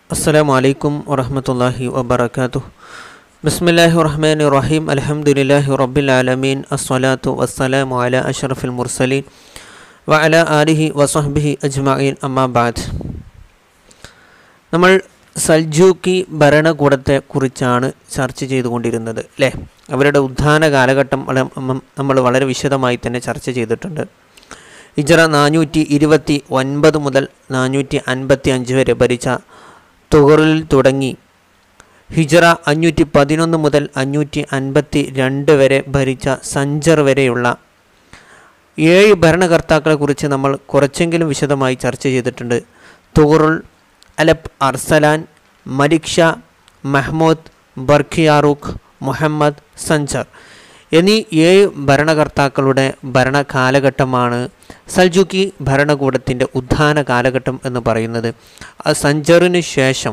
السلام عليكم ورحمة الله وبركاته بسم الله الرحمن الرحيم الحمد لله رب العالمين الصلاة والسلام على أشرف المرسلين وعلى آله وصحبه أجمعين أما بعد നമ്മൾ സൽജൂക്കി ഭരണകൂടത്തെ കുറിച്ചാണ് ചർച്ച ചെയ്തുകൊണ്ടിരുന്നത് അല്ലേ അവരുടെ ഉത്ഥാന കാലഘട്ടം വള- മ- നമ്മൾ വളരെ വിശദമായി തന്നെ ചർച്ച ചെയ്തിട്ടുണ്ട് ഇജറ നാനൂറ്റി ഇരുപത്തി ഒൻപത് മുതൽ നാനൂറ്റി അൻപത്തി അഞ്ച് വരെ ഭരിച്ച തുഹറിൽ തുടങ്ങി ഹിജറ അഞ്ഞൂറ്റി പതിനൊന്ന് മുതൽ അഞ്ഞൂറ്റി അൻപത്തി രണ്ട് വരെ ഭരിച്ച സഞ്ചർ വരെയുള്ള ഏഴ് ഭരണകർത്താക്കളെ കുറിച്ച് നമ്മൾ കുറച്ചെങ്കിലും വിശദമായി ചർച്ച ചെയ്തിട്ടുണ്ട് തുറുൾ അലപ് അർസലാൻ മലിക് ഷാ മഹ്മൂദ് ബർഖിയാറൂഖ് മുഹമ്മദ് സഞ്ചർ എന്നീ ഏഴ് ഭരണകർത്താക്കളുടെ ഭരണ കാലഘട്ടമാണ് സൽജുക്കി ഭരണകൂടത്തിൻ്റെ ഉത്ഥാന കാലഘട്ടം എന്ന് പറയുന്നത് ആ സഞ്ചറിന് ശേഷം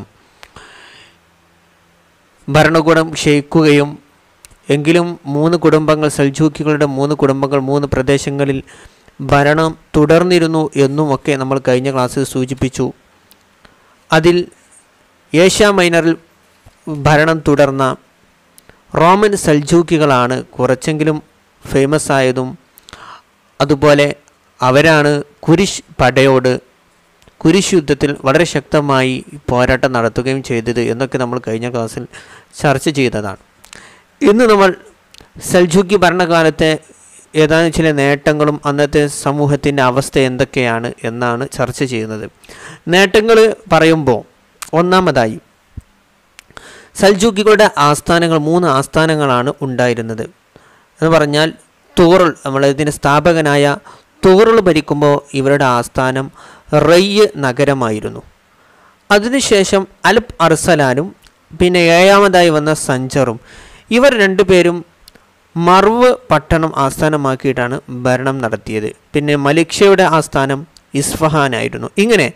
ഭരണകൂടം ക്ഷയിക്കുകയും എങ്കിലും മൂന്ന് കുടുംബങ്ങൾ സൽജൂക്കികളുടെ മൂന്ന് കുടുംബങ്ങൾ മൂന്ന് പ്രദേശങ്ങളിൽ ഭരണം തുടർന്നിരുന്നു എന്നുമൊക്കെ നമ്മൾ കഴിഞ്ഞ ക്ലാസ്സിൽ സൂചിപ്പിച്ചു അതിൽ ഏഷ്യ മൈനറിൽ ഭരണം തുടർന്ന റോമൻ സൽജൂക്കികളാണ് കുറച്ചെങ്കിലും ഫേമസ് ആയതും അതുപോലെ അവരാണ് കുരിശ് പടയോട് കുരിശ് യുദ്ധത്തിൽ വളരെ ശക്തമായി പോരാട്ടം നടത്തുകയും ചെയ്തത് എന്നൊക്കെ നമ്മൾ കഴിഞ്ഞ ക്ലാസ്സിൽ ചർച്ച ചെയ്തതാണ് ഇന്ന് നമ്മൾ സൽജൂക്കി ഭരണകാലത്തെ ഏതാനും ചില നേട്ടങ്ങളും അന്നത്തെ സമൂഹത്തിൻ്റെ അവസ്ഥ എന്തൊക്കെയാണ് എന്നാണ് ചർച്ച ചെയ്യുന്നത് നേട്ടങ്ങൾ പറയുമ്പോൾ ഒന്നാമതായി സൽജൂക്കികളുടെ ആസ്ഥാനങ്ങൾ മൂന്ന് ആസ്ഥാനങ്ങളാണ് ഉണ്ടായിരുന്നത് എന്ന് പറഞ്ഞാൽ തൂറൽ നമ്മൾ ഇതിൻ്റെ സ്ഥാപകനായ തൂറൽ ഭരിക്കുമ്പോൾ ഇവരുടെ ആസ്ഥാനം റയ്യ് നഗരമായിരുന്നു അതിനുശേഷം അൽപ് അർസലാനും പിന്നെ ഏഴാമതായി വന്ന സഞ്ചറും ഇവർ രണ്ടുപേരും മർവ് പട്ടണം ആസ്ഥാനമാക്കിയിട്ടാണ് ഭരണം നടത്തിയത് പിന്നെ മലിക്ഷയുടെ ആസ്ഥാനം ഇസ്ഫഹാനായിരുന്നു ഇങ്ങനെ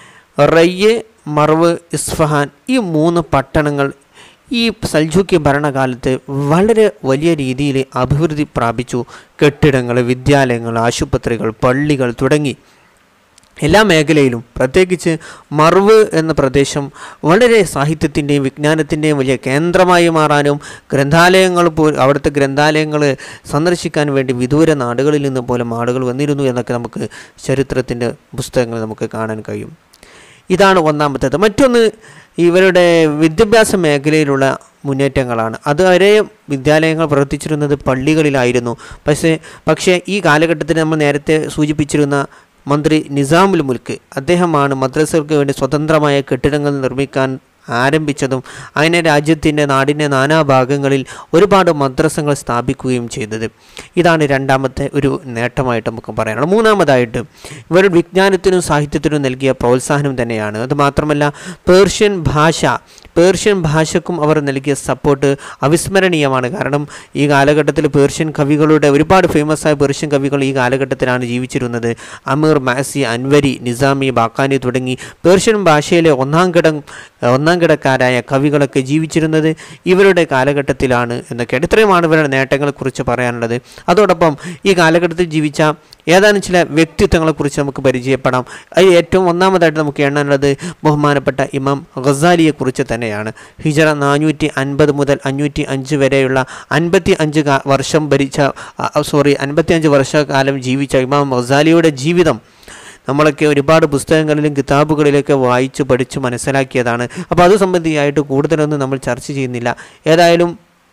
റയ്യ് മർവ് ഇസ്ഫഹാൻ ഈ മൂന്ന് പട്ടണങ്ങൾ ഈ സൽജൂക്കി ഭരണകാലത്ത് വളരെ വലിയ രീതിയിൽ അഭിവൃദ്ധി പ്രാപിച്ചു കെട്ടിടങ്ങൾ വിദ്യാലയങ്ങൾ ആശുപത്രികൾ പള്ളികൾ തുടങ്ങി എല്ലാ മേഖലയിലും പ്രത്യേകിച്ച് മർവ് എന്ന പ്രദേശം വളരെ സാഹിത്യത്തിൻ്റെയും വിജ്ഞാനത്തിൻ്റെയും വലിയ കേന്ദ്രമായി മാറാനും ഗ്രന്ഥാലയങ്ങൾ പോ അവിടുത്തെ ഗ്രന്ഥാലയങ്ങൾ സന്ദർശിക്കാൻ വേണ്ടി വിദൂര നാടുകളിൽ നിന്ന് പോലും ആളുകൾ വന്നിരുന്നു എന്നൊക്കെ നമുക്ക് ചരിത്രത്തിൻ്റെ പുസ്തകങ്ങൾ നമുക്ക് കാണാൻ കഴിയും ഇതാണ് ഒന്നാമത്തേത് മറ്റൊന്ന് ഇവരുടെ വിദ്യാഭ്യാസ മേഖലയിലുള്ള മുന്നേറ്റങ്ങളാണ് അതുവരെ വിദ്യാലയങ്ങൾ പ്രവർത്തിച്ചിരുന്നത് പള്ളികളിലായിരുന്നു പക്ഷേ പക്ഷേ ഈ കാലഘട്ടത്തിൽ നമ്മൾ നേരത്തെ സൂചിപ്പിച്ചിരുന്ന മന്ത്രി നിസാമുൽ മുൽക്ക് അദ്ദേഹമാണ് മദ്രസകൾക്ക് വേണ്ടി സ്വതന്ത്രമായ കെട്ടിടങ്ങൾ നിർമ്മിക്കാൻ ആരംഭിച്ചതും അങ്ങനെ രാജ്യത്തിൻ്റെ നാടിൻ്റെ നാനാഭാഗങ്ങളിൽ ഒരുപാട് മദ്രസകൾ സ്ഥാപിക്കുകയും ചെയ്തത് ഇതാണ് രണ്ടാമത്തെ ഒരു നേട്ടമായിട്ട് നമുക്ക് പറയാനുള്ളത് മൂന്നാമതായിട്ട് ഇവർ വിജ്ഞാനത്തിനും സാഹിത്യത്തിനും നൽകിയ പ്രോത്സാഹനം തന്നെയാണ് അത് മാത്രമല്ല പേർഷ്യൻ ഭാഷ പേർഷ്യൻ ഭാഷക്കും അവർ നൽകിയ സപ്പോർട്ട് അവിസ്മരണീയമാണ് കാരണം ഈ കാലഘട്ടത്തിൽ പേർഷ്യൻ കവികളുടെ ഒരുപാട് ഫേമസ് ആയ പേർഷ്യൻ കവികൾ ഈ കാലഘട്ടത്തിലാണ് ജീവിച്ചിരുന്നത് അമീർ മാസി അൻവരി നിസാമി ബാക്കാനി തുടങ്ങി പേർഷ്യൻ ഭാഷയിലെ ഒന്നാം കിടം ഒന്നാം കിടക്കാരായ കവികളൊക്കെ ജീവിച്ചിരുന്നത് ഇവരുടെ കാലഘട്ടത്തിലാണ് എന്നൊക്കെയാണ് ഇത്രയുമാണ് ഇവരുടെ നേട്ടങ്ങളെക്കുറിച്ച് പറയാനുള്ളത് അതോടൊപ്പം ഈ കാലഘട്ടത്തിൽ ജീവിച്ച ഏതാനും ചില വ്യക്തിത്വങ്ങളെക്കുറിച്ച് നമുക്ക് പരിചയപ്പെടാം അതിൽ ഏറ്റവും ഒന്നാമതായിട്ട് നമുക്ക് എണ്ണാനുള്ളത് ബഹുമാനപ്പെട്ട ഇമാം ഗസാലിയെക്കുറിച്ച് തന്നെയാണ് ഹിജറ നാനൂറ്റി അൻപത് മുതൽ അഞ്ഞൂറ്റി അഞ്ച് വരെയുള്ള അൻപത്തി അഞ്ച് കാ- വർഷം ഭരിച്ച സോറി അൻപത്തി അഞ്ച് വർഷക്കാലം ജീവിച്ച ഇമാം ഗസാലിയുടെ ജീവിതം നമ്മളൊക്കെ ഒരുപാട് പുസ്തകങ്ങളിലും കിതാബുകളിലൊക്കെ വായിച്ച് പഠിച്ച് മനസ്സിലാക്കിയതാണ് അപ്പോൾ അത് സംബന്ധിയായിട്ട് കൂടുതലൊന്നും നമ്മൾ ചർച്ച ചെയ്യുന്നില്ല ഏതായാലും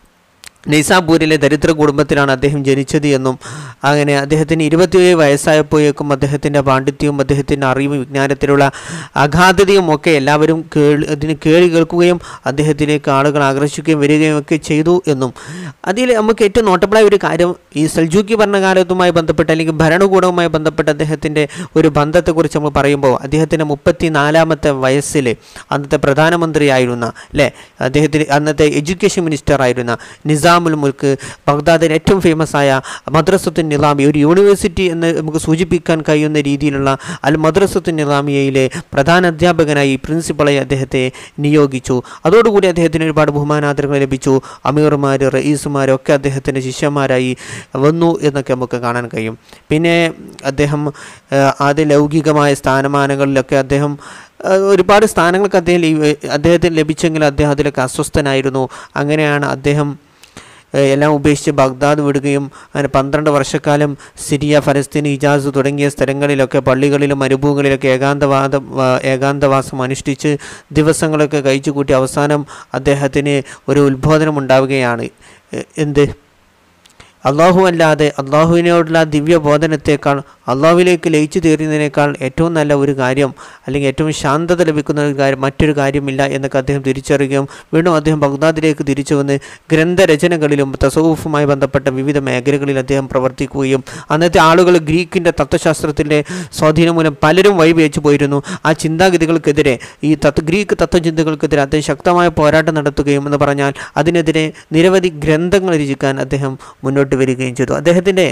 നൈസാപൂരിലെ ദരിദ്ര കുടുംബത്തിലാണ് അദ്ദേഹം ജനിച്ചത് എന്നും അങ്ങനെ അദ്ദേഹത്തിന് ഇരുപത്തിയേഴ് വയസ്സായപ്പോഴേക്കും അദ്ദേഹത്തിൻ്റെ പാണ്ഡിത്യവും അദ്ദേഹത്തിൻ്റെ അറിവും വിജ്ഞാനത്തിലുള്ള അഗാധതയും ഒക്കെ എല്ലാവരും കേൾ അതിന് കേളി കേൾക്കുകയും അദ്ദേഹത്തിലേക്ക് ആളുകൾ ആകർഷിക്കുകയും വരികയും ഒക്കെ ചെയ്തു എന്നും അതിൽ നമുക്ക് ഏറ്റവും നോട്ടബിളായ ഒരു കാര്യം ഈ സൽജൂക്കി ഭരണകാലത്തുമായി ബന്ധപ്പെട്ട് അല്ലെങ്കിൽ ഭരണകൂടവുമായി ബന്ധപ്പെട്ട് അദ്ദേഹത്തിൻ്റെ ഒരു ബന്ധത്തെക്കുറിച്ച് നമ്മൾ പറയുമ്പോൾ അദ്ദേഹത്തിൻ്റെ മുപ്പത്തി നാലാമത്തെ വയസ്സിൽ അന്നത്തെ പ്രധാനമന്ത്രിയായിരുന്ന അല്ലേ അദ്ദേഹത്തിന് അന്നത്തെ എഡ്യൂക്കേഷൻ മിനിസ്റ്റർ ആയിരുന്ന നിസാം നിലാമുൽ മുൽക്ക് ബഗ്ദാദിലെ ഏറ്റവും ഫേമസ് ആയ മദ്രസത്തുൻ നിലാമി ഒരു യൂണിവേഴ്സിറ്റി എന്ന് നമുക്ക് സൂചിപ്പിക്കാൻ കഴിയുന്ന രീതിയിലുള്ള അൽ മദ്രസത്തുൻ നിലാമിയയിലെ പ്രധാന അധ്യാപകനായി പ്രിൻസിപ്പളായി അദ്ദേഹത്തെ നിയോഗിച്ചു അതോടുകൂടി അദ്ദേഹത്തിന് ഒരുപാട് ബഹുമാനാദരങ്ങൾ ലഭിച്ചു അമീർമാർ റയീസുമാർ ഒക്കെ അദ്ദേഹത്തിൻ്റെ ശിഷ്യന്മാരായി വന്നു എന്നൊക്കെ നമുക്ക് കാണാൻ കഴിയും പിന്നെ അദ്ദേഹം ആ, ആദ്യ ലൗകികമായ സ്ഥാനമാനങ്ങളിലൊക്കെ അദ്ദേഹം ആ, ഒരുപാട് സ്ഥാനങ്ങൾക്ക് അദ്ദേഹം ലി- അദ്ദേഹത്തിന് ലഭിച്ചെങ്കിൽ അദ്ദേഹം അതിലൊക്കെ അസ്വസ്ഥനായിരുന്നു അങ്ങനെയാണ് അദ്ദേഹം ഏഹ് എല്ലാം ഉപേക്ഷിച്ച് ബഗ്ദാദ് വിടുകയും അങ്ങനെ പന്ത്രണ്ട് വർഷക്കാലം സിരിയ ഫലസ്തീൻ ഇജാസ് തുടങ്ങിയ സ്ഥലങ്ങളിലൊക്കെ പള്ളികളിലും മരുഭൂമികളിലൊക്കെ ഏകാന്തവാദം വാ- ഏകാന്തവാസം അനുഷ്ഠിച്ച് ദിവസങ്ങളൊക്കെ കഴിച്ചു കൂട്ടി അവസാനം അദ്ദേഹത്തിന് ഒരു ഉത്ബോധനം ഉണ്ടാവുകയാണ് എ- എന്ത് അള്ളാഹു അല്ലാതെ അള്ളാഹുവിനോടുള്ള ദിവ്യബോധനത്തേക്കാൾ അള്ളാഹുവിലേക്ക് ലയിച്ചു തീരുന്നതിനേക്കാൾ ഏറ്റവും നല്ല ഒരു കാര്യം അല്ലെങ്കിൽ ഏറ്റവും ശാന്തത ലഭിക്കുന്ന ഒരു കാര്യം മറ്റൊരു കാര്യമില്ല എന്നൊക്കെ അദ്ദേഹം തിരിച്ചറിയുകയും വീണ്ടും അദ്ദേഹം ബഗ്ദാദിലേക്ക് തിരിച്ചു വന്ന് ഗ്രന്ഥരചനകളിലും തസവുഫുമായി ബന്ധപ്പെട്ട വിവിധ മേഖലകളിൽ അദ്ദേഹം പ്രവർത്തിക്കുകയും അന്നത്തെ ആളുകൾ ഗ്രീക്കിൻ്റെ തത്വശാസ്ത്രത്തിൻ്റെ സ്വാധീനം മൂലം പലരും വഴിവെച്ചു പോയിരുന്നു ആ ചിന്താഗതികൾക്കെതിരെ ഈ തത്വ ഗ്രീക്ക് തത്വചിന്തകൾക്കെതിരെ അദ്ദേഹം ശക്തമായ പോരാട്ടം നടത്തുകയും എന്ന് പറഞ്ഞാൽ അതിനെതിരെ നിരവധി ഗ്രന്ഥങ്ങൾ രചിക്കാൻ അദ്ദേഹം മുന്നോട്ട് വരികയും ചെയ്തു അദ്ദേഹത്തിൻ്റെ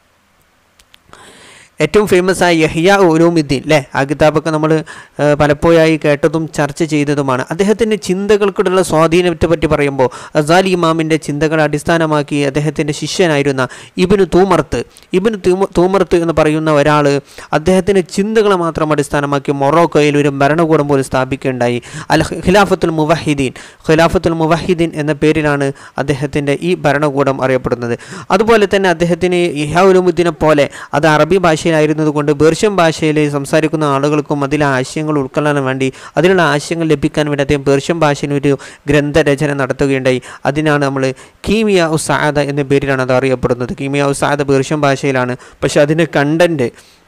ഏറ്റവും ഫേമസ് ആയ യഹിയ ഉലൂമുദ്ദീൻ അല്ലേ ആ കിതാബൊക്കെ നമ്മൾ പലപ്പോഴായി കേട്ടതും ചർച്ച ചെയ്തതുമാണ് അദ്ദേഹത്തിൻ്റെ ചിന്തകൾക്കുള്ള സ്വാധീനത്തെ പറ്റി പറയുമ്പോൾ അസാലി ഇമാമിൻ്റെ ചിന്തകളെ അടിസ്ഥാനമാക്കി അദ്ദേഹത്തിൻ്റെ ശിഷ്യനായിരുന്ന ഇബിന് തൂമർത്ത് ഇബിന് തൂമ തൂമർത്ത് എന്ന് പറയുന്ന ഒരാൾ അദ്ദേഹത്തിൻ്റെ ചിന്തകളെ മാത്രം അടിസ്ഥാനമാക്കി മൊറോക്കോയിൽ ഒരു ഭരണകൂടം പോലും സ്ഥാപിക്കുകയുണ്ടായി അൽ ഖിലാഫത്തുൽ മുവഹിദീൻ ഖിലാഫത്തുൽ മുവഹിദീൻ എന്ന പേരിലാണ് അദ്ദേഹത്തിൻ്റെ ഈ ഭരണകൂടം അറിയപ്പെടുന്നത് അതുപോലെ തന്നെ അദ്ദേഹത്തിന് ഇഹാഉലുമുദ്ദീനെ പോലെ അത് അറബി ഭാഷയിലായിരുന്നത് കൊണ്ട് പേർഷ്യൻ ഭാഷയിൽ സംസാരിക്കുന്ന ആളുകൾക്കും അതിലെ ആശയങ്ങൾ ഉൾക്കൊള്ളാൻ വേണ്ടി അതിലുള്ള ആശയങ്ങൾ ലഭിക്കാൻ വേണ്ടി അദ്ദേഹം പേർഷ്യൻ ഭാഷയിൽ ഒരു ഗ്രന്ഥരചന നടത്തുകയുണ്ടായി അതിനാണ് നമ്മൾ കീമിയ ഉസാദ എന്ന പേരിലാണ് അത് അറിയപ്പെടുന്നത് കീമിയ ഉസാദ പേർഷ്യൻ ഭാഷയിലാണ് പക്ഷെ അതിൻ്റെ കണ്ടൻറ്റ്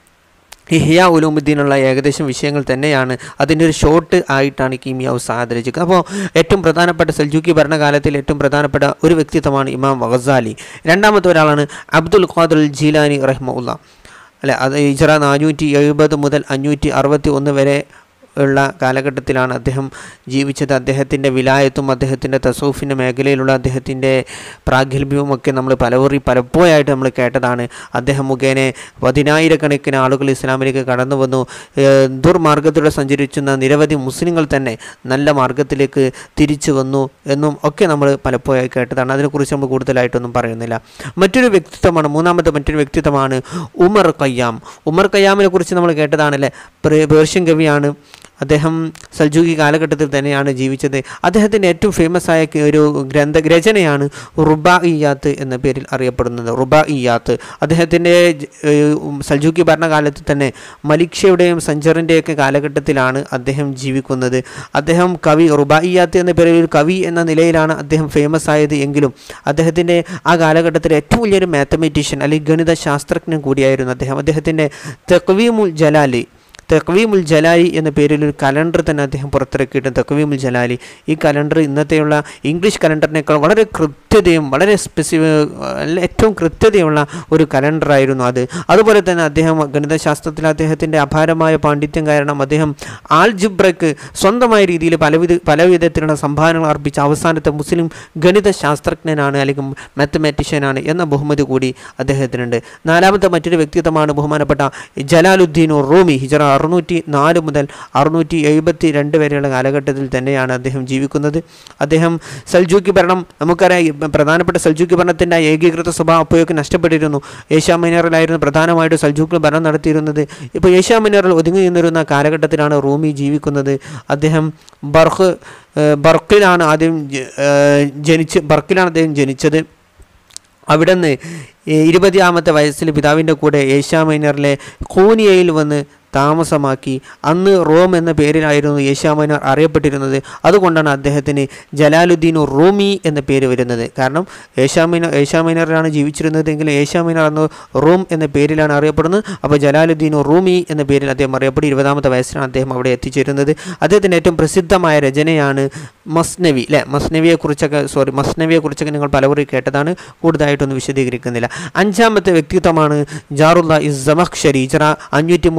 ഇഹിയ ഉലൂമുദ്ദീനുള്ള ഏകദേശം വിഷയങ്ങൾ തന്നെയാണ് അതിൻ്റെ ഒരു ഷോർട്ട് ആയിട്ടാണ് കീമിയാവ് സാദ് രചിക്കുന്നത് അപ്പോൾ ഏറ്റവും പ്രധാനപ്പെട്ട സൽജൂക്കി ഭരണകാലത്തിൽ ഏറ്റവും പ്രധാനപ്പെട്ട ഒരു വ്യക്തിത്വമാണ് ഇമാം ഗസാലി രണ്ടാമത്തെ ഒരാളാണ് അബ്ദുൽ ഖാദുൽ ജീലാനി റഹ്മുല്ല അല്ലെ അത് ഇജറ നാനൂറ്റി എഴുപത് മുതൽ അഞ്ഞൂറ്റി അറുപത്തി ഒന്ന് വരെ ഉള്ള കാലഘട്ടത്തിലാണ് അദ്ദേഹം ജീവിച്ചത് അദ്ദേഹത്തിൻ്റെ വിലായത്തും അദ്ദേഹത്തിൻ്റെ തസൂഫിൻ്റെ മേഖലയിലുള്ള അദ്ദേഹത്തിൻ്റെ പ്രാഗൽഭ്യവും ഒക്കെ നമ്മൾ പലവറി പലപ്പോഴായിട്ട് നമ്മൾ കേട്ടതാണ് അദ്ദേഹം മുഖേന പതിനായിരക്കണക്കിന് ആളുകൾ ഇസ്ലാമിലേക്ക് കടന്നു വന്നു ഏഹ് ദുർമാർഗത്തിലൂടെ സഞ്ചരിച്ചുന്ന നിരവധി മുസ്ലിങ്ങൾ തന്നെ നല്ല മാർഗത്തിലേക്ക് തിരിച്ചു വന്നു എന്നും ഒക്കെ നമ്മൾ പലപ്പോഴായി കേട്ടതാണ് അതിനെക്കുറിച്ച് നമ്മൾ കൂടുതലായിട്ടൊന്നും പറയുന്നില്ല മറ്റൊരു വ്യക്തിത്വമാണ് മൂന്നാമത്തെ മറ്റൊരു വ്യക്തിത്വമാണ് ഉമർ കയ്യാം ഉമർ കയ്യാമിനെ കുറിച്ച് നമ്മൾ കേട്ടതാണല്ലേ പേ- പേർഷ്യൻ കവിയാണ് അദ്ദേഹം സൽജൂഗി കാലഘട്ടത്തിൽ തന്നെയാണ് ജീവിച്ചത് അദ്ദേഹത്തിൻ്റെ ഏറ്റവും ഫേമസ് ആയ ക- ഒരു ഗ്രന്ഥ രചനയാണ് റുബാ ഇയാത്ത് എന്ന പേരിൽ അറിയപ്പെടുന്നത് റുബാ ഇയാത്ത് അദ്ദേഹത്തിൻ്റെ ജ- ഏഹ് ഉം സൽജൂക്കി ഭരണകാലത്ത് തന്നെ മലിക്ഷയുടെയും സഞ്ചറിൻ്റെയൊക്കെ കാലഘട്ടത്തിലാണ് അദ്ദേഹം ജീവിക്കുന്നത് അദ്ദേഹം കവി റുബായിയാത്ത് എന്ന പേരിൽ ഒരു കവി എന്ന നിലയിലാണ് അദ്ദേഹം ഫേമസ് ആയത് എങ്കിലും അദ്ദേഹത്തിൻ്റെ ആ കാലഘട്ടത്തിൽ ഏറ്റവും വലിയൊരു മാത്തമെറ്റീഷ്യൻ അല്ലെങ്കിൽ ഗണിത ശാസ്ത്രജ്ഞൻ കൂടിയായിരുന്നു അദ്ദേഹം അദ്ദേഹത്തിൻ്റെ തെക്വീമുൽ ജലാലി തെക്വീമുൽ ജലാലി എന്ന പേരിൽ ഒരു കലണ്ടർ തന്നെ അദ്ദേഹം പുറത്തിറക്കിയിട്ടുണ്ട് തെക്വീമുൽ ജലാലി ഈ കലണ്ടർ ഇന്നത്തെയുള്ള ഇംഗ്ലീഷ് കലണ്ടറിനേക്കാൾ വളരെ കൃത്യതയും വളരെ സ്പെസിഫി ഏറ്റവും കൃത്യതയുള്ള ഒരു കലണ്ടറായിരുന്നു അത് അതുപോലെ തന്നെ അദ്ദേഹം ഗണിതശാസ്ത്രത്തിൽ അദ്ദേഹത്തിൻ്റെ അപാരമായ പാണ്ഡിത്യം കാരണം അദ്ദേഹം ആൽജിബ്രയ്ക്ക് സ്വന്തമായ രീതിയിൽ പലവിധ പല വിധത്തിലുള്ള സംഭാവനകൾ അർപ്പിച്ച അവസാനത്തെ മുസ്ലിം ഗണിത ശാസ്ത്രജ്ഞനാണ് അല്ലെങ്കിൽ മാത്തമാറ്റീഷ്യനാണ് എന്ന ബഹുമതി കൂടി അദ്ദേഹത്തിനുണ്ട് നാലാമത്തെ മറ്റൊരു വ്യക്തിത്വമാണ് ബഹുമാനപ്പെട്ട ജലാലുദ്ദീൻ റൂമി ഹിജറ അറുന്നൂറ്റി നാല് മുതൽ അറുന്നൂറ്റി എഴുപത്തി രണ്ട് വരെയുള്ള കാലഘട്ടത്തിൽ തന്നെയാണ് അദ്ദേഹം ജീവിക്കുന്നത് അദ്ദേഹം സൽജൂക്കി ഭരണം നമുക്കറിയാം ഈ പ്രധാനപ്പെട്ട സൽജൂക്കി ഭരണത്തിൻ്റെ ഏകീകൃത സ്വഭാവം അപ്പോഴൊക്കെ നഷ്ടപ്പെട്ടിരുന്നു ഏഷ്യ മൈനറിലായിരുന്നു പ്രധാനമായിട്ട് സൽജൂക്കിൽ ഭരണം നടത്തിയിരുന്നത് ഇപ്പോൾ ഏഷ്യ മൈനറിൽ ഒതുങ്ങി നിന്നിരുന്ന കാലഘട്ടത്തിലാണ് റൂമി ജീവിക്കുന്നത് അദ്ദേഹം ബർഹ് ഏഹ് ബർക്കിലാണ് ആദ്യം ജ- ഏഹ് ജനിച്ച് ബർക്കിലാണ് അദ്ദേഹം ജനിച്ചത് അവിടുന്ന് ഇരുപതാമത്തെ വയസ്സിൽ പിതാവിൻ്റെ കൂടെ ഏഷ്യ മൈനറിലെ കൂനിയയിൽ വന്ന് താമസമാക്കി അന്ന് റോം എന്ന പേരിലായിരുന്നു ഏഷ്യ മൈനർ അറിയപ്പെട്ടിരുന്നത് അതുകൊണ്ടാണ് അദ്ദേഹത്തിന് ജലാലുദ്ദീൻ റൂമി എന്ന പേര് വരുന്നത് കാരണം ഏഷ്യ മൈനർ ഏഷ്യ മൈനറിലാണ് ജീവിച്ചിരുന്നതെങ്കിൽ ഏഷ്യ മൈനർ അന്ന് റോം എന്ന പേരിലാണ് അറിയപ്പെടുന്നത് അപ്പോൾ ജലാലുദ്ദീൻ റൂമി എന്ന പേരിൽ അദ്ദേഹം അറിയപ്പെടും ഇരുപതാമത്തെ വയസ്സിലാണ് അദ്ദേഹം അവിടെ എത്തിച്ചേരുന്നത് അദ്ദേഹത്തിൻ്റെ ഏറ്റവും പ്രസിദ്ധമായ രചനയാണ് മസ്നവി അല്ലേ മസ്നവിയെക്കുറിച്ചൊക്കെ സോറി മസ്നവിയെക്കുറിച്ചൊക്കെ നിങ്ങൾ പലവരും കേട്ടതാണ് കൂടുതലായിട്ടൊന്നും വിശദീകരിക്കുന്നില്ല അഞ്ചാമത്തെ വ്യക്തിത്വമാണ് ജാറുല്ല ഇസ് ജമഖ്ഷരി ഇജറ അഞ്ഞൂറ്റി മുപ്പത്തി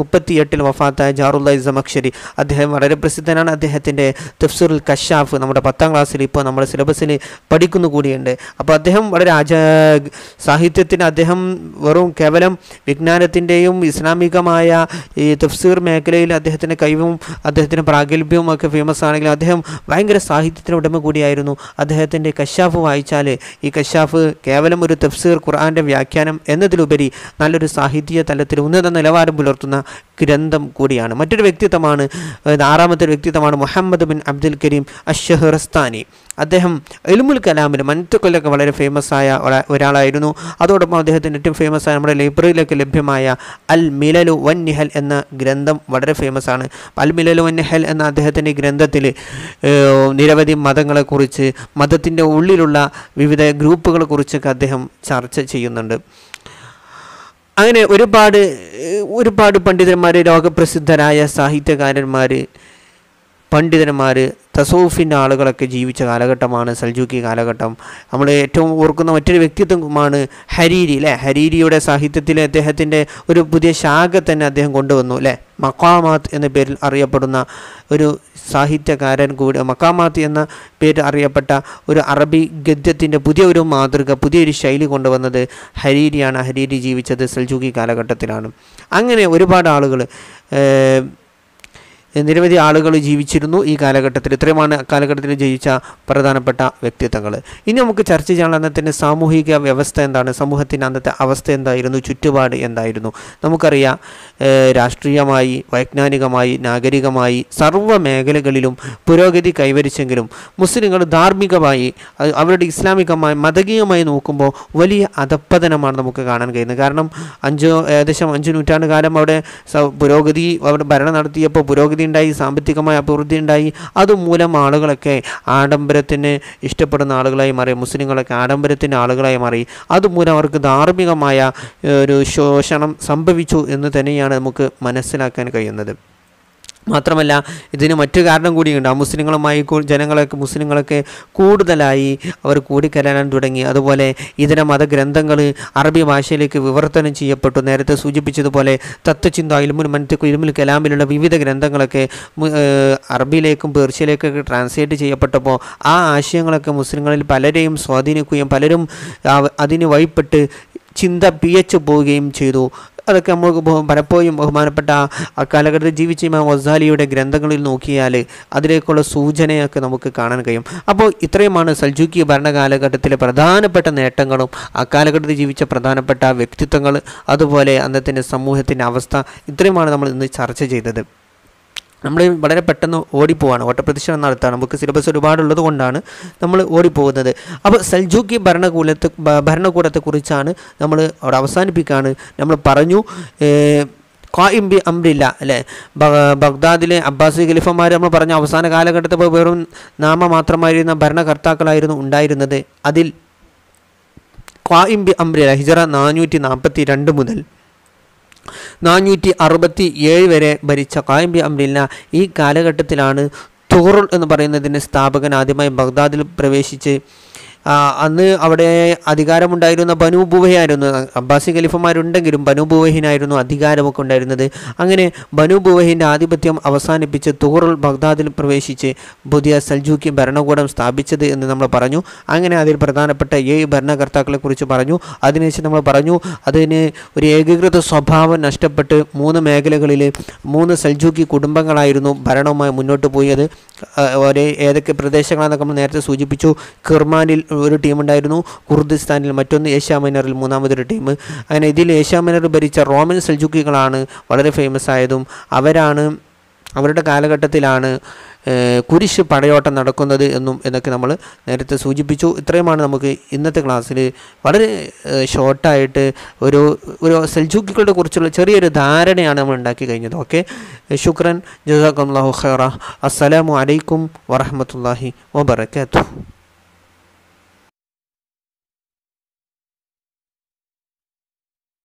എട്ടിൽ വഫാത്തായ ജാറുല്ല ഇസമക്ഷരി അദ്ദേഹം വളരെ പ്രസിദ്ധനാണ് അദ്ദേഹത്തിൻ്റെ തഫ്സുറുൽ കഷാഫ് നമ്മുടെ പത്താം ക്ലാസ്സിൽ ഇപ്പോൾ നമ്മുടെ സിലബസിൽ പഠിക്കുന്നു കൂടിയുണ്ട് അപ്പോൾ അദ്ദേഹം വളരെ ആച സാഹിത്യത്തിന് അദ്ദേഹം വെറും കേവലം വിജ്ഞാനത്തിൻ്റെയും ഇസ്ലാമികമായ ഈ തഫ്സീർ മേഖലയിൽ അദ്ദേഹത്തിൻ്റെ കഴിവും അദ്ദേഹത്തിൻ്റെ പ്രാഗൽഭ്യവും ഒക്കെ ഫേമസ് ആണെങ്കിലും അദ്ദേഹം ഭയങ്കര സാഹിത്യത്തിന് ഉടമ കൂടിയായിരുന്നു അദ്ദേഹത്തിൻ്റെ കശാഫ് വായിച്ചാൽ ഈ കശാഫ് കേവലം ഒരു തഫ്സീർ ഖുർആൻ്റെ വ്യാഖ്യാനം എന്നതിലുപരി നല്ലൊരു സാഹിത്യ തലത്തിൽ ഉന്നത നിലവാരം പുലർത്തുന്ന ഗ്രന്ഥം കൂടിയാണ് മറ്റൊരു വ്യക്തിത്വമാണ് ഏഹ്, ആറാമത്തെ ഒരു വ്യക്തിത്വമാണ് മുഹമ്മദ് ബിൻ അബ്ദുൽ കരീം അഷഹറസ്ഥാനി അദ്ദേഹം എലുമുൽ കലാമിൽ മൻത്തുക്കൊല്ലൊക്കെ വളരെ ഫേമസ് ആയ ഒരാ- ഒരാളായിരുന്നു അതോടൊപ്പം അദ്ദേഹത്തിൻ്റെ ഏറ്റവും ഫേമസ് ആയ നമ്മുടെ ലൈബ്രറിയിലൊക്കെ ലഭ്യമായ അൽ മിലലു വൻ നിഹൽ എന്ന ഗ്രന്ഥം വളരെ ഫേമസ് ആണ് അൽ മിലലു വൻ നിഹൽ എന്ന അദ്ദേഹത്തിൻ്റെ ഗ്രന്ഥത്തിൽ ഏഹ്, നിരവധി മതങ്ങളെക്കുറിച്ച് മതത്തിൻ്റെ ഉള്ളിലുള്ള വിവിധ ഗ്രൂപ്പുകളെ കുറിച്ചൊക്കെ അദ്ദേഹം ചർച്ച ചെയ്യുന്നുണ്ട് അങ്ങനെ ഒരുപാട് ഏഹ്, ഒരുപാട് പണ്ഡിതന്മാർ ലോകപ്രസിദ്ധരായ സാഹിത്യകാരന്മാർ പണ്ഡിതന്മാർ തസൂഫിൻ്റെ ആളുകളൊക്കെ ജീവിച്ച കാലഘട്ടമാണ് സൽജൂക്കി കാലഘട്ടം നമ്മൾ ഏറ്റവും ഓർക്കുന്ന മറ്റൊരു വ്യക്തിത്വമാണ് ഹരീരി അല്ലേ ഹരീരിയുടെ സാഹിത്യത്തിലെ അദ്ദേഹത്തിൻ്റെ ഒരു പുതിയ ശാഖ തന്നെ അദ്ദേഹം കൊണ്ടുവന്നു അല്ലേ മക്കാമാത്ത് എന്ന പേരിൽ അറിയപ്പെടുന്ന ഒരു സാഹിത്യകാരൻ കൂടി മക്കാമാത്ത് എന്ന പേര് അറിയപ്പെട്ട ഒരു അറബി ഗദ്യത്തിൻ്റെ പുതിയ ഒരു മാതൃക പുതിയൊരു ശൈലി കൊണ്ടുവന്നത് ഹരീരിയാണ് ഹരീരി ജീവിച്ചത് സൽജൂക്കി കാലഘട്ടത്തിലാണ് അങ്ങനെ ഒരുപാട് ആളുകൾ നിരവധി ആളുകൾ ജീവിച്ചിരുന്നു ഈ കാലഘട്ടത്തിൽ ഇത്രയുമാണ് കാലഘട്ടത്തിൽ ജീവിച്ച പ്രധാനപ്പെട്ട വ്യക്തിത്വങ്ങൾ ഇനി നമുക്ക് ചർച്ച ചെയ്യാനുള്ള അന്നത്തിൻ്റെ സാമൂഹിക വ്യവസ്ഥ എന്താണ് സമൂഹത്തിൻ്റെ അന്നത്തെ അവസ്ഥ എന്തായിരുന്നു ചുറ്റുപാട് എന്തായിരുന്നു നമുക്കറിയാം ഏഹ്, രാഷ്ട്രീയമായി വൈജ്ഞാനികമായി നാഗരികമായി സർവ്വ മേഖലകളിലും പുരോഗതി കൈവരിച്ചെങ്കിലും മുസ്ലിങ്ങൾ ധാർമ്മികമായി അത് അവരുടെ ഇസ്ലാമികമായി മതകീയമായി നോക്കുമ്പോൾ വലിയ അധപ്പതനമാണ് നമുക്ക് കാണാൻ കഴിയുന്നത് കാരണം അഞ്ചോ ഏകദേശം അഞ്ച് നൂറ്റാണ്ട് കാലം അവിടെ സ- പുരോഗതി അവിടെ ഭരണം നടത്തിയപ്പോൾ പുരോഗതി ഉണ്ടായി സാമ്പത്തികമായ അഭിവൃദ്ധി ഉണ്ടായി അതുമൂലം ആളുകളൊക്കെ ആഡംബരത്തിന് ഇഷ്ടപ്പെടുന്ന ആളുകളായി മാറി മുസ്ലിങ്ങളൊക്കെ ആഡംബരത്തിൻ്റെ ആളുകളായി മാറി അതുമൂലം അവർക്ക് ധാർമ്മികമായ ഏഹ്, ഒരു ശോഷണം സംഭവിച്ചു എന്ന് തന്നെയാണ് നമുക്ക് മനസ്സിലാക്കാൻ കഴിയുന്നത് മാത്രമല്ല ഇതിന് മറ്റു കാരണം കൂടിയുണ്ട് ആ മുസ്ലിങ്ങളുമായി കൂ- ജനങ്ങളൊക്കെ മുസ്ലിങ്ങളൊക്കെ കൂടുതലായി അവർ കൂടിക്കലരാൻ തുടങ്ങി അതുപോലെ ഇതര മതഗ്രന്ഥങ്ങൾ അറബി ഭാഷയിലേക്ക് വിവർത്തനം ചെയ്യപ്പെട്ടു നേരത്തെ സൂചിപ്പിച്ചതുപോലെ തത്വചിന്ത ഇൽമുൽ മൻത്തിഖ് ഇൽമുൽ കലാമിലുള്ള വിവിധ ഗ്രന്ഥങ്ങളൊക്കെ മു- ഏഹ് അറബിയിലേക്കും പേർഷ്യയിലേക്കൊക്കെ ട്രാൻസ്ലേറ്റ് ചെയ്യപ്പെട്ടപ്പോൾ ആ ആശയങ്ങളൊക്കെ മുസ്ലിങ്ങളിൽ പലരെയും സ്വാധീനിക്കുകയും പലരും അവ- അതിന് വഴിപ്പെട്ട് ചിന്ത പിയച്ചു പോവുകയും ചെയ്തു അതൊക്കെ നമുക്ക് ബഹു- പലപ്പോഴും ബഹുമാനപ്പെട്ട ആ കാലഘട്ടത്തിൽ ജീവിച്ച ഇമാം വസാലിയുടെ ഗ്രന്ഥങ്ങളിൽ നോക്കിയാൽ അതിലേക്കുള്ള സൂചനയൊക്കെ നമുക്ക് കാണാൻ കഴിയും അപ്പോൾ ഇത്രയുമാണ് സൽജൂക്കി ഭരണകാലഘട്ടത്തിലെ പ്രധാനപ്പെട്ട നേട്ടങ്ങളും ആ കാലഘട്ടത്തിൽ ജീവിച്ച പ്രധാനപ്പെട്ട വ്യക്തിത്വങ്ങൾ അതുപോലെ അന്നത്തിൻ്റെ സമൂഹത്തിൻ്റെ അവസ്ഥ ഇത്രയുമാണ് നമ്മൾ ഇന്ന് ചർച്ച ചെയ്തത് നമ്മൾ വളരെ പെട്ടെന്ന് ഓടിപ്പോവാണ് ഓട്ടപ്രദക്ഷിണം നടത്താണ് നമുക്ക് സിലബസ് ഒരുപാടുള്ളത് കൊണ്ടാണ് നമ്മൾ ഓടിപ്പോകുന്നത് അപ്പോൾ സൽജൂക്കി ഭരണകൂലത്തെ ഭ- ഭരണകൂടത്തെക്കുറിച്ചാണ് നമ്മൾ അവിടെ അവസാനിപ്പിക്കുകയാണ് നമ്മൾ പറഞ്ഞു ഏഹ്, ഖായിം ബി അംറില്ല അല്ലേ ബ- ബഗ്ദാദിലെ അബ്ബാസി ഖലീഫന്മാർ നമ്മൾ പറഞ്ഞ അവസാന കാലഘട്ടത്തിൽ ഇപ്പോൾ വെറും നാമ മാത്രമായിരുന്ന ഭരണകർത്താക്കളായിരുന്നു ഉണ്ടായിരുന്നത് അതിൽ ഖായിം ബി അംറില്ല ഹിജറ നാനൂറ്റി നാൽപ്പത്തി രണ്ട് മുതൽ നാനൂറ്റി അറുപത്തി ഏഴ് വരെ ഭരിച്ച ഖായിം ബി അംറില്ല ഈ കാലഘട്ടത്തിലാണ് തുറുൽ എന്ന് പറയുന്നതിൻ്റെ സ്ഥാപകൻ ആദ്യമായി ബഗ്ദാദിൽ പ്രവേശിച്ച് ആ, അന്ന് അവിടെ അധികാരമുണ്ടായിരുന്ന ബനു ബുവഹയായിരുന്നു അബ്ബാസി ഖലീഫന്മാരുണ്ടെങ്കിലും ബനു ബുവഹിനായിരുന്നു അധികാരമൊക്കെ ഉണ്ടായിരുന്നത് അങ്ങനെ ബനു ബുവഹിൻ്റെ ആധിപത്യം അവസാനിപ്പിച്ച് തുറുൽ ബഗ്ദാദിൽ പ്രവേശിച്ച് പുതിയ സൽജൂക്കി ഭരണകൂടം സ്ഥാപിച്ചത് എന്ന് നമ്മൾ പറഞ്ഞു അങ്ങനെ അതിൽ പ്രധാനപ്പെട്ട ഏഴ് ഭരണകർത്താക്കളെ കുറിച്ച് പറഞ്ഞു അതിനുശേഷം നമ്മൾ പറഞ്ഞു അതിന് ഒരു ഏകീകൃത സ്വഭാവം നഷ്ടപ്പെട്ട് മൂന്ന് മേഖലകളിൽ മൂന്ന് സൽജൂക്കി കുടുംബങ്ങളായിരുന്നു ഭരണവുമായി മുന്നോട്ട് പോയത് ആ, ഒരേ ഏതൊക്കെ പ്രദേശങ്ങളാണെന്നൊക്കെ നമ്മൾ നേരത്തെ സൂചിപ്പിച്ചു കിർമാനിൽ ഒരു ടീം ഉണ്ടായിരുന്നു കുർദിസ്ഥാനിൽ മറ്റൊന്ന് ഏഷ്യ മൈനറിൽ മൂന്നാമതൊരു ടീം അങ്ങനെ ഇതിൽ ഏഷ്യ മൈനർ ഭരിച്ച റോമൻ സൽജുക്കികളാണ് വളരെ ഫേമസ് ആയതും അവരാണ് അവരുടെ കാലഘട്ടത്തിലാണ് ഏഹ്, കുരിശ് പടയോട്ടം നടക്കുന്നത് എന്നും എന്നൊക്കെ നമ്മൾ നേരത്തെ സൂചിപ്പിച്ചു ഇത്രയുമാണ് നമുക്ക് ഇന്നത്തെ ക്ലാസ്സിൽ വളരെ ഏഹ്, ഷോർട്ടായിട്ട് ഒരു ഒരു സെൽജൂക്കികളുടെ കുറിച്ചുള്ള ചെറിയൊരു ധാരണയാണ് നമ്മൾ ഉണ്ടാക്കി കഴിഞ്ഞത് ഓക്കെ ശുക്രൻ ജസാഖ് അള്ളാഹു ഖൈറ അസ്സലാമു അലൈക്കും വറഹമത്തല്ലാഹി വബർക്കാത്തു